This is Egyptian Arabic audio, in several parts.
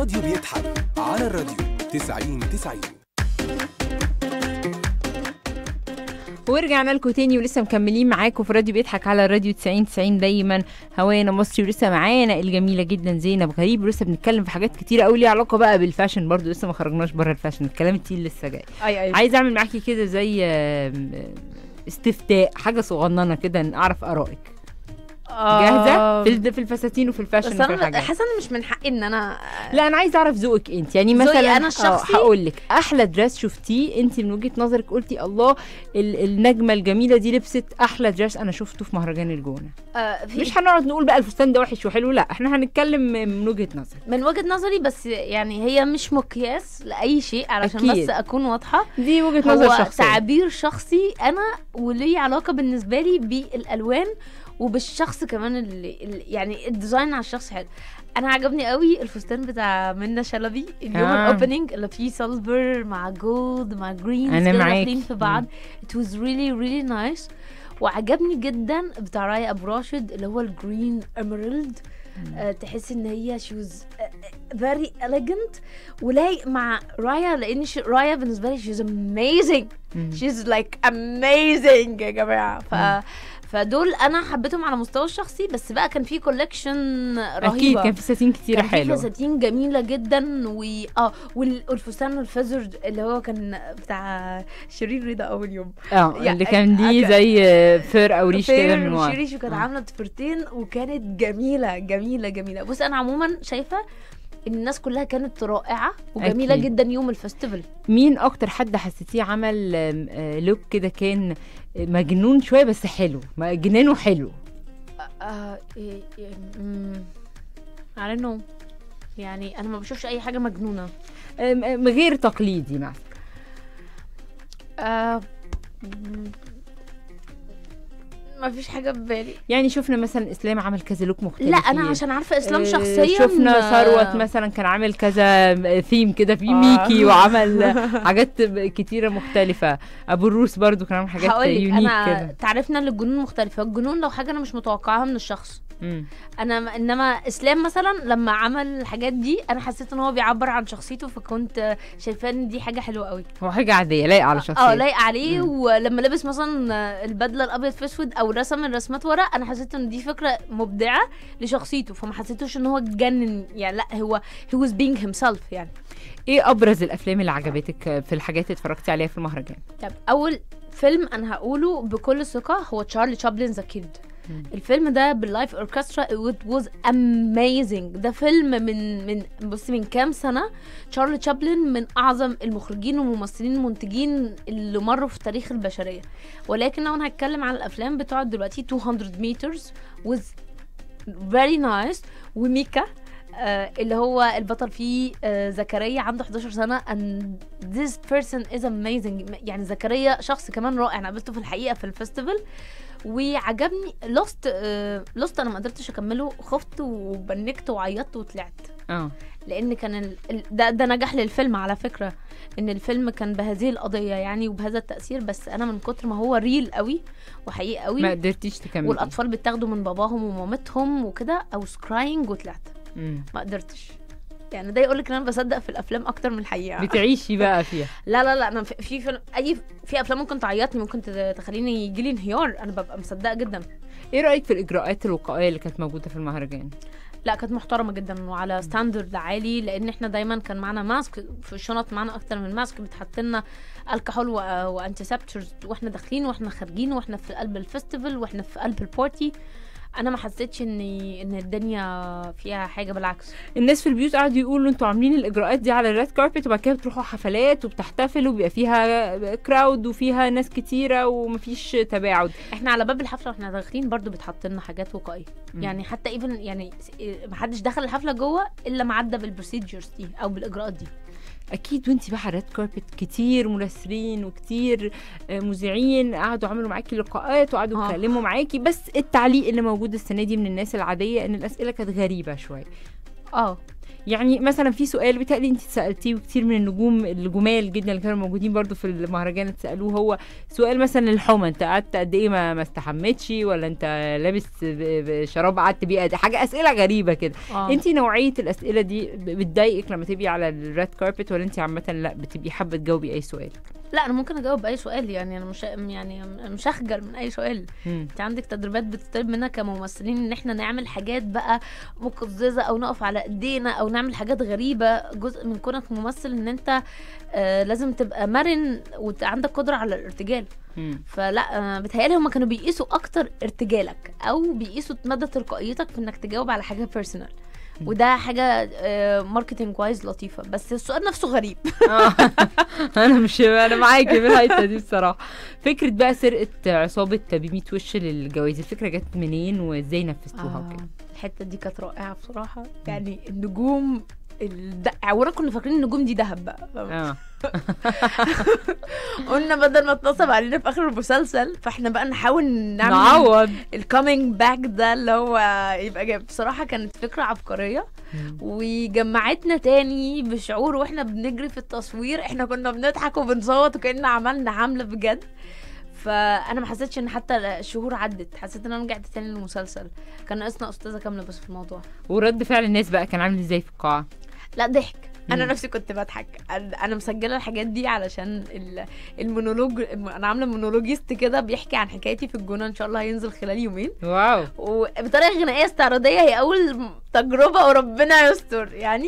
الراديو بيضحك على الراديو 90 90 ورجعنا لكم تاني ولسه مكملين معاكم في راديو بيضحك على الراديو 90 90 دايما هوانا مصري ولسه معانا الجميله جدا زينب غريب ولسه بنتكلم في حاجات كتيره قوي ليها علاقه بقى بالفاشن برضو لسه ما خرجناش بره الفاشن الكلام التقيل لسه جاي اي اي عايز اعمل معاكي كده زي آم، آم، استفتاء حاجه صغننه كده اعرف ارائك جاهزه في الد- في الفساتين وفي الفاشن بس وفي انا الحاجات حاسه ان مش من حقي ان انا لا انا عايزه اعرف ذوقك انت يعني ذوقي مثلا أنا الشخصي؟ هقول لك احلى دريس شفتيه انت من وجهه نظرك قلتي الله ال- النجمه الجميله دي لبست احلى دريس انا شفته في مهرجان الجونه آه في مش هنقعد نقول بقى الفستان ده وحش وحلو لا احنا هنتكلم من وجهه نظر من وجهه نظري بس يعني هي مش مقياس لاي شيء علشان أكيد. بس اكون واضحه دي وجهه نظر هو شخصيه تعبير شخصي انا وليه علاقه بالنسبه لي بالالوان وبالشخص كمان اللي اللي- يعني الديزاين على الشخص حلو انا عجبني قوي الفستان بتاع منى شلبي اليوم آه. آه. الاوبننج اللي فيه سيلفر مع جولد مع جرين أنا معاكي. داخلين في بعض it was really really nice وعجبني جدا بتاع رايا ابو راشد اللي هو الجرين emerald آه تحس ان هي she was uh, very elegant ولايق مع رايا لان ش- رايا بالنسبه لي she's amazing مم. she's like amazing يا جماعه ف فدول انا حبيتهم على المستوى الشخصي بس بقى كان في كولكشن رهيبه اكيد كان في فساتين كتيره كان في حلوه فساتين جميله جدا و اه وال- والفستان الفزر اللي هو كان بتاع شيرين رضا اول يوم اه يا- اللي كان دي أك- زي فر او ريش كده فير من ورا وشيريش وكانت آه. عامله ضفيرتين وكانت جميله جميله جميله بص انا عموما شايفه ان الناس كلها كانت رائعه وجميله أكيد. جدا يوم الفestival مين اكتر حد حسيتيه عمل آم، آه، لوك كده كان مجنون شويه بس حلو ما- جنانه حلو آه إيه إيه مم. I don't know يعني انا ما بشوفش اي حاجه مجنونه آم، آم، غير تقليدي مثلا آه مم. ما فيش حاجه في بالي يعني شفنا مثلا اسلام عمل كذا لوك مختلف لا انا عشان عارفه اسلام آه، شخصيا شفنا آه، ثروت مثلا كان عامل كذا ثيم كده في آه. ميكي وعمل حاجات كتيره مختلفه ابو الروس برضو كان عامل حاجات هقولك يونيك انا كده تعرفنا ان الجنون مختلفه الجنون لو حاجه انا مش متوقعاها من الشخص مم. انا انما اسلام مثلا لما عمل الحاجات دي انا حسيت ان هو بيعبر عن شخصيته فكنت شايفاه ان دي حاجه حلوه قوي هو حاجه عاديه لايقه على اه شخصيته لايق عليه مم. ولما لبس مثلا البدله الابيض في اسود او رسم الرسمات ورا انا حسيت ان دي فكره مبدعه لشخصيته فما حسيتوش ان هو اتجنن يعني لا هو he was being himself يعني ايه ابرز الافلام اللي عجبتك في الحاجات اللي اتفرجتي عليها في المهرجان طب اول فيلم انا هقوله بكل ثقه هو تشارلي تشابلن ذا كيد مم. الفيلم ده باللايف اوركسترا it was amazing ده فيلم من من بص من كام سنه تشارلي تشابلن من اعظم المخرجين والممثلين المنتجين اللي مروا في تاريخ البشريه ولكن لو انا هتكلم عن الافلام بتقعد دلوقتي 200 meters was very nice وميكا آه اللي هو البطل فيه آه زكريا عنده 11 سنه and this person is amazing يعني زكريا شخص كمان رائع انا قابلته في الحقيقه في الفestival وعجبني لوست لوست انا ما قدرتش اكمله خفت وبنكت وعيطت وطلعت اه لان كان ال... ال- ده ده نجاح للفيلم على فكره ان الفيلم كان بهذه القضيه يعني وبهذا التاثير بس انا من كتر ما هو ريل قوي وحقيقي قوي ما قدرتيش تكملي والاطفال بيتاخدوا من باباهم ومامتهم وكده او سكراينج وطلعت مم. ما قدرتش يعني ده يقول لك ان انا بصدق في الافلام اكتر من الحقيقه بتعيشي بقى فيها لا لا لا انا في في فيلم اي في افلام ممكن تعيطني ممكن ت- تخليني يجي لي انهيار انا ببقى مصدقه جدا ايه رايك في الاجراءات الوقائيه اللي كانت موجوده في المهرجان لا كانت محترمه جدا وعلى ستاندرد عالي لان احنا دايما كان معانا ماسك في الشنط معانا اكتر من ماسك بتحط لنا الكحول وانتسبتورز واحنا داخلين واحنا خارجين واحنا في قلب الفestival واحنا في قلب البارتي انا ما حسيتش ان ان الدنيا فيها حاجه بالعكس الناس في البيوت قعدوا يقولوا انتوا عاملين الاجراءات دي على الريد كاربت وبعد كده بتروحوا حفلات وبتحتفلوا وبيبقى فيها كراود وفيها ناس كتيره ومفيش تباعد احنا على باب الحفله واحنا داخلين برضو بتحط لنا حاجات وقائيه مم. يعني حتى ايفن يعني ما حدش دخل الحفله جوه الا ما عدى بالبروسيجرز دي او بالاجراءات دي اكيد وانت بقى على الريد كاربت كتير مراسلين وكتير آه، مذيعين قعدوا عملوا معاكي لقاءات وقعدوا آه. يتكلموا معاكي بس التعليق اللي موجود السنه دي من الناس العاديه ان الاسئله كانت غريبه شويه اه يعني مثلا في سؤال بتقلي انت سالتيه وكتير من النجوم الجمال جدا اللي كانوا موجودين برضو في المهرجان اتسالوه هو سؤال مثلا الحمى انت قعدت قد ايه ما ما استحمتش ولا انت لابس ب- ب- شراب قعدت بيه قد- حاجه اسئله غريبه كده آه. انت نوعيه الاسئله دي ب- بتضايقك لما تبقي على الريد كاربت ولا انت عامه لا بتبقي حابه تجاوبي اي سؤال لا انا ممكن اجاوب باي سؤال يعني انا مش يعني مش هخجل من اي سؤال مم. انت عندك تدريبات بتطلب منا كممثلين ان احنا نعمل حاجات بقى مقززه او نقف على ايدينا او نعمل حاجات غريبه جزء من كونك ممثل ان انت آه لازم تبقى مرن وعندك قدره على الارتجال مم. فلا آه بتهيألي هما كانوا بيقيسوا اكتر ارتجالك او بيقيسوا مدى تلقائيتك في انك تجاوب على حاجه بيرسونال وده حاجه ماركتنج وايز لطيفه بس السؤال نفسه غريب آه. انا مش انا معاكي في الحته دي بصراحه فكره بقى سرقه عصابه بميت وش للجوائز الفكره جت منين وازاي نفذتوها آه، وكده الحته دي كانت رائعه بصراحه يعني النجوم الد... اولا كنا فاكرين النجوم دي ذهب بقى اه قلنا بدل ما اتنصب علينا في اخر المسلسل فاحنا بقى نحاول نعمل نعوض الكامينج باك ده اللي هو يبقى جاي بصراحه كانت فكره عبقريه وجمعتنا تاني بشعور واحنا بنجري في التصوير احنا كنا بنضحك وبنصوت وكأن عملنا حمله بجد فانا ما حسيتش ان حتى الشهور عدت حسيت ان انا رجعت تاني للمسلسل كان ناقصنا استاذه كامله بس في الموضوع ورد فعل الناس بقى كان عامل ازاي في القاعه لا ضحك انا مم. نفسي كنت بضحك انا أنا مسجله الحاجات دي علشان ال- المونولوج انا عامله مونولوجيست كده بيحكي عن حكايتي في الجونه ان شاء الله هينزل خلال يومين واو وبطريقه غنائيه استعراضيه هي اول تجربه وربنا يستر يعني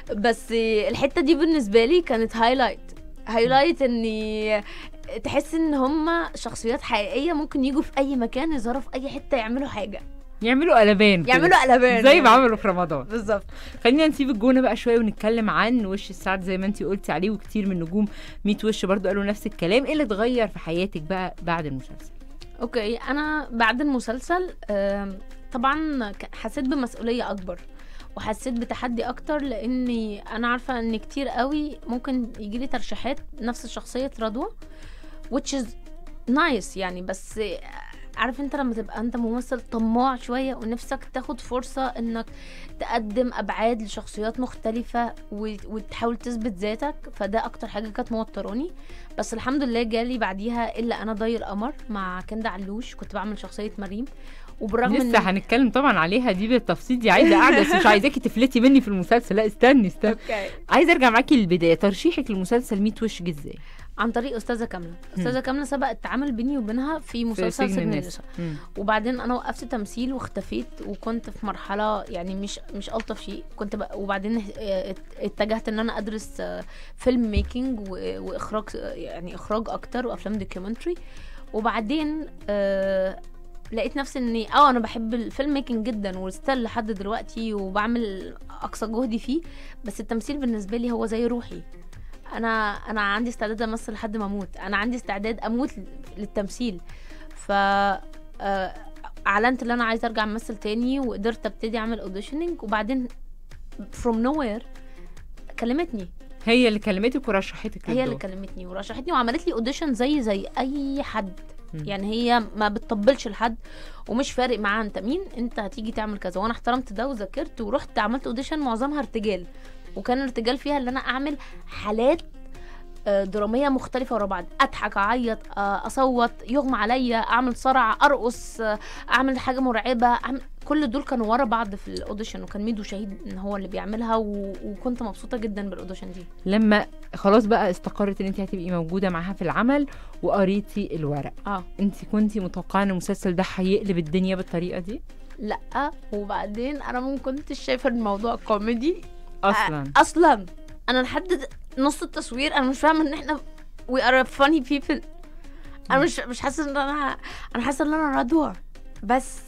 بس الحته دي بالنسبه لي كانت هايلايت هايلايت اني تحس ان هم شخصيات حقيقيه ممكن يجوا في اي مكان يظهروا في اي حته يعملوا حاجه يعملوا قلبان كده. يعملوا قلبان زي ما يعني. عملوا في رمضان بالظبط خلينا نسيب الجونه بقى شويه ونتكلم عن وش السعد زي ما انتي قلتي عليه وكتير من نجوم 100 وش برضو قالوا نفس الكلام ايه اللي اتغير في حياتك بقى بعد المسلسل اوكي انا بعد المسلسل آم، طبعا ك- حسيت بمسؤوليه اكبر وحسيت بتحدي اكتر لاني انا عارفه ان كتير قوي ممكن يجي لي ترشيحات نفس شخصيه رضوى which is nice يعني بس عارف انت لما تبقى انت ممثل طماع شويه ونفسك تاخد فرصه انك تقدم ابعاد لشخصيات مختلفه و- وتحاول تثبت ذاتك فده اكتر حاجه كانت موتراني بس الحمد لله جالي بعديها الا انا ضي القمر مع كندا علوش كنت بعمل شخصيه مريم وبالرغم لسه هنتكلم طبعا عليها دي بالتفصيل دي عايزه قاعده بس مش عايزاكي تفلتي مني في المسلسل لا استني استني اوكي عايزه ارجع معاكي للبدايه ترشيحك للمسلسل 100 وش جه ازاي عن طريق استاذه كامله استاذه كامله سبق التعامل بيني وبينها في في مسلسل سجن النساء مم. وبعدين انا وقفت تمثيل واختفيت وكنت في مرحله يعني مش مش الطف شيء كنت بقى وبعدين اه- ات- اتجهت ان انا ادرس اه، فيلم ميكنج و- واخراج اه، يعني اخراج اكتر وافلام دوكيومنتري وبعدين آه لقيت نفسي اني اه انا بحب الفيلم ميكنج جدا وستيل لحد دلوقتي وبعمل اقصى جهدي فيه بس التمثيل بالنسبه لي هو زي روحي انا انا عندي استعداد امثل لحد ما اموت انا عندي استعداد اموت للتمثيل ف آه، اعلنت ان انا عايزه ارجع امثل تاني وقدرت ابتدي اعمل اوديشننج وبعدين from nowhere كلمتني هي اللي كلمتك ورشحتك هي اللي للدور. كلمتني ورشحتني وعملت لي اوديشن زي زي اي حد مم. يعني هي ما بتطبلش لحد ومش فارق معاها انت مين انت هتيجي تعمل كذا وانا احترمت ده وذاكرت ورحت عملت اوديشن معظمها ارتجال وكان الارتجال فيها اللي انا اعمل حالات آه، دراميه مختلفه ورا بعض اضحك اعيط آه، اصوت يغمى عليا اعمل صرع ارقص آه، اعمل حاجه مرعبه أعمل كل دول كانوا ورا بعض في الاوديشن وكان ميدو شهيد ان هو اللي بيعملها و... وكنت مبسوطه جدا بالاوديشن دي لما خلاص بقى استقرت ان انت هتبقي موجوده معاها في العمل وقريتي الورق اه انت كنتي متوقعه ان المسلسل ده هيقلب الدنيا بالطريقه دي لا وبعدين انا ما كنتش شايفه الموضوع كوميدي اصلا اصلا انا لحد نص التصوير انا مش فاهمه ان احنا we are funny people انا مش مش حاسه ان انا انا حاسه ان انا رضوى بس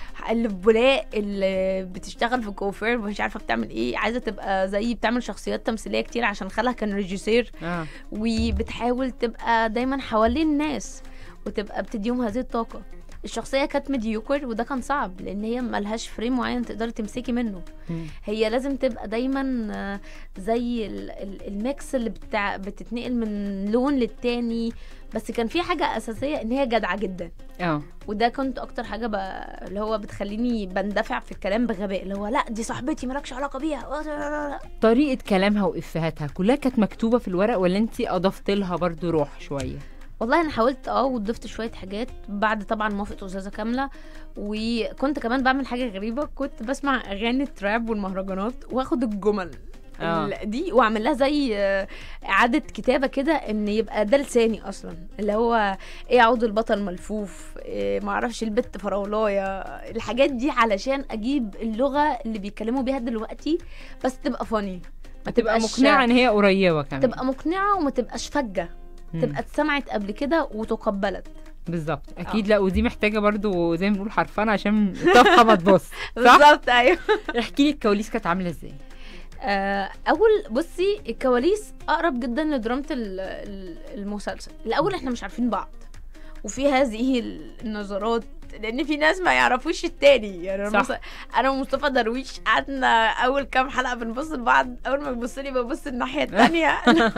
البلاء اللي بتشتغل في كوفير مش عارفه بتعمل ايه عايزه تبقى زي بتعمل شخصيات تمثيليه كتير عشان خالها كان ريجيسير اه وبتحاول تبقى دايما حوالين الناس وتبقى بتديهم هذه الطاقة الشخصيه كانت مديوكر وده كان صعب لان هي ملهاش فريم معين تقدري تمسكي منه هي لازم تبقى دايما آه، زي ال- ال- الميكس اللي بتاع بتتنقل من لون للتاني بس كان في حاجه اساسيه ان هي جدعه جدا اه وده كنت اكتر حاجه ب... اللي هو بتخليني بندفع في الكلام بغباء اللي هو لا دي صاحبتي مالكش علاقه بيها طريقه كلامها وافهاتها كلها كانت مكتوبه في الورق ولا انت اضفت لها برضو روح شويه والله انا حاولت اه وضفت شويه حاجات بعد طبعا موافقه استاذه كامله وكنت كمان بعمل حاجه غريبه كنت بسمع اغاني التراب والمهرجانات واخد الجمل آه. ال- دي واعمل لها زي آه، اعاده كتابه كده ان يبقى ده لساني اصلا اللي هو ايه عود البطل ملفوف إيه معرفش البت فراولايه الحاجات دي علشان اجيب اللغه اللي بيتكلموا بيها دلوقتي بس تبقى فاني ما تبقى تبقاش- مقنعه ان هي قريبه كمان تبقى مقنعه وما تبقاش فجه مم. تبقى اتسمعت قبل كده وتقبلت بالظبط اكيد لا ودي محتاجه برضو زي ما بنقول حرفان عشان طفحه ما تبص صح بالظبط ايوه احكي لي الكواليس كانت عامله ازاي آه، اول بصي الكواليس اقرب جدا لدرامه ال- ال- المسلسل الاول احنا مش عارفين بعض وفي هذه النظرات لان في ناس ما يعرفوش التاني يعني أنا صح. مثلا انا ومصطفى درويش قعدنا اول كام حلقه بنبص لبعض اول ما يبص لي ببص الناحيه التانيه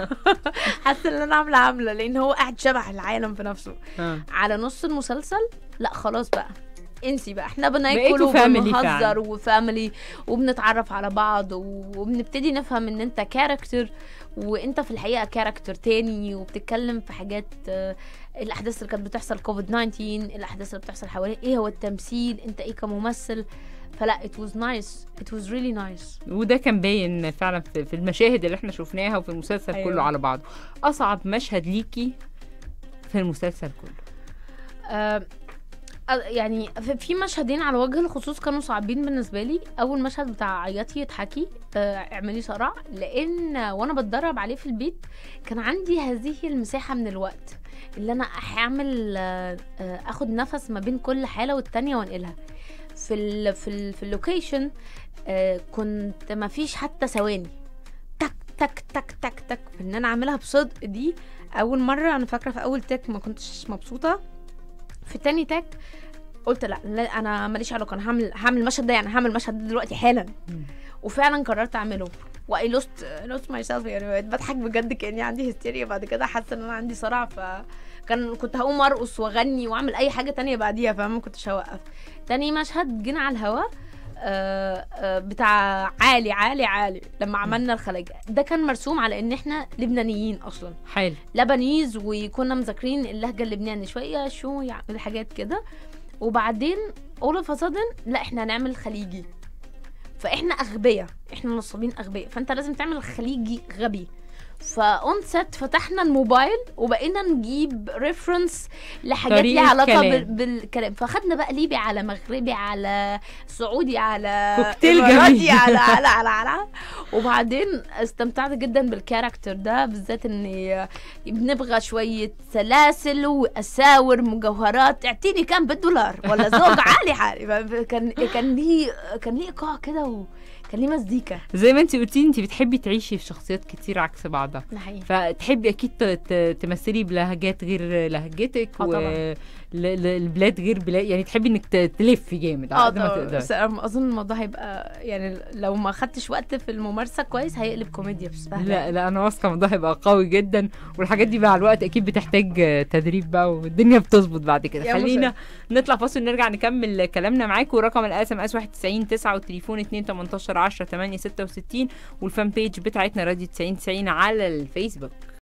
حاسه ان انا عامله عامله لان هو قاعد شبح العالم في نفسه آه. على نص المسلسل لا خلاص بقى انسي بقى احنا بناكل بقيتوا family وبنهزر فعلا. وفاميلي وبنتعرف على بعض وبنبتدي نفهم ان انت كاركتر وانت في الحقيقه كاركتر تاني وبتتكلم في حاجات آه، الاحداث اللي كانت بتحصل كوفيد 19 الاحداث اللي بتحصل حواليك ايه هو التمثيل انت ايه كممثل فلا it was nice it was really nice وده كان باين فعلا في في المشاهد اللي احنا شفناها وفي المسلسل أيوة. أيوة. كله على بعضه اصعب مشهد ليكي في المسلسل كله آه، آه، يعني في- في مشهدين على وجه الخصوص كانوا صعبين بالنسبه لي اول مشهد بتاع عيطي يضحكي آه، اعملي صرع لان وانا بتدرب عليه في البيت كان عندي هذه المساحه من الوقت اللي انا هعمل آه، آه، اخد نفس ما بين كل حاله والتانيه وانقلها في ال في ال في اللوكيشن آه، كنت ما فيش حتى ثواني تك تك تك تك تك في ان انا اعملها بصدق دي اول مره انا فاكره في اول تك ما كنتش مبسوطه في تاني تاك قلت لا, لا انا ماليش علاقه انا هعمل هعمل المشهد ده يعني هعمل المشهد ده دلوقتي حالا مم. وفعلا قررت اعمله واي لوست لوست ماي سيلف يعني بقيت بضحك بجد كاني عندي هستيريا بعد كده حاسه ان انا عندي صرع فكان كنت هقوم ارقص واغني واعمل اي حاجه تانية بعديها فما كنتش هوقف تاني مشهد جينا على الهوا آه، آه، بتاع عالي عالي عالي لما عملنا الخلاجة ده كان مرسوم على ان احنا لبنانيين اصلا حلو لبنيز وكنا مذاكرين اللهجه اللبنانيه شويه شو يعني حاجات كده وبعدين all of a sudden لا احنا هنعمل خليجي فاحنا اغبياء احنا نصابين اغبياء فانت لازم تعمل خليجي غبي فاون سيت فتحنا الموبايل وبقينا نجيب ريفرنس لحاجات طريقة ليها علاقه كلام. بال- بالكلام فاخدنا بقى ليبي على مغربي على سعودي على كوكتيل إماراتي جميل. على على على على وبعدين استمتعت جدا بالكاركتر ده بالذات ان بنبغى شويه سلاسل واساور مجوهرات اعطيني كام بالدولار ولا زوج عالي عالي كان كان ليه كان ليه ايقاع كده وكان ليه مزيكا زي ما انت قلتي انت بتحبي تعيشي في شخصيات كتير عكس بعضها ده حقيقي فتحبي اكيد ت- ت- تمثلي بلهجات غير لهجتك آه طبعاً. والبلاد غير بلاد يعني تحبي انك ت- تلفي جامد على اه قد ما طبعاً. تقدري بس أنا اظن الموضوع هيبقى يعني لو ما خدتش وقت في الممارسه كويس هيقلب كوميديا بس لا لا انا واثقه الموضوع هيبقى قوي جدا والحاجات دي مع الوقت اكيد بتحتاج آه، تدريب بقى والدنيا بتظبط بعد كده يا خلينا نطلع فاصل ونرجع نكمل كلامنا معاكم ورقم الاس ام اس 91 9 والتليفون 2 18 10 8 66 والفان بيج بتاعتنا راديو 90 90 على الفيسبوك